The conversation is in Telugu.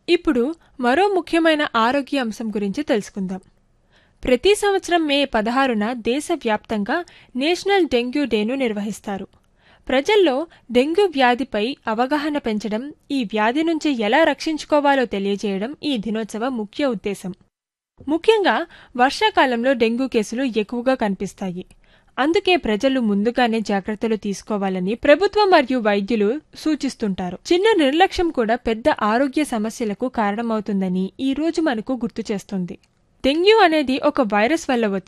ఇప్పుడు మరో ముఖ్యమైన ఆరోగ్య అంశం గురించి తెలుసుకుందాం ప్రతి సంవత్సరం మే పదహారున దేశవ్యాప్తంగా నేషనల్ డెంగ్యూ డేను నిర్వహిస్తారు ప్రజల్లో డెంగ్యూ వ్యాధిపై అవగాహన పెంచడం ఈ వ్యాధి నుంచి ఎలా రక్షించుకోవాలో తెలియజేయడం ఈ దినోత్సవ ముఖ్య ఉద్దేశం ముఖ్యంగా వర్షాకాలంలో డెంగ్యూ కేసులు ఎక్కువగా కనిపిస్తాయి అందుకే ప్రజలు ముందుగానే జాగ్రత్తలు తీసుకోవాలని ప్రభుత్వం మరియు వైద్యులు సూచిస్తుంటారు చిన్న నిర్లక్ష్యం కూడా పెద్ద ఆరోగ్య సమస్యలకు కారణమవుతుందని ఈ రోజు మనకు గుర్తు చేస్తుంది డెంగ్యూ అనేది ఒక వైరస్ వల్ల వచ్చే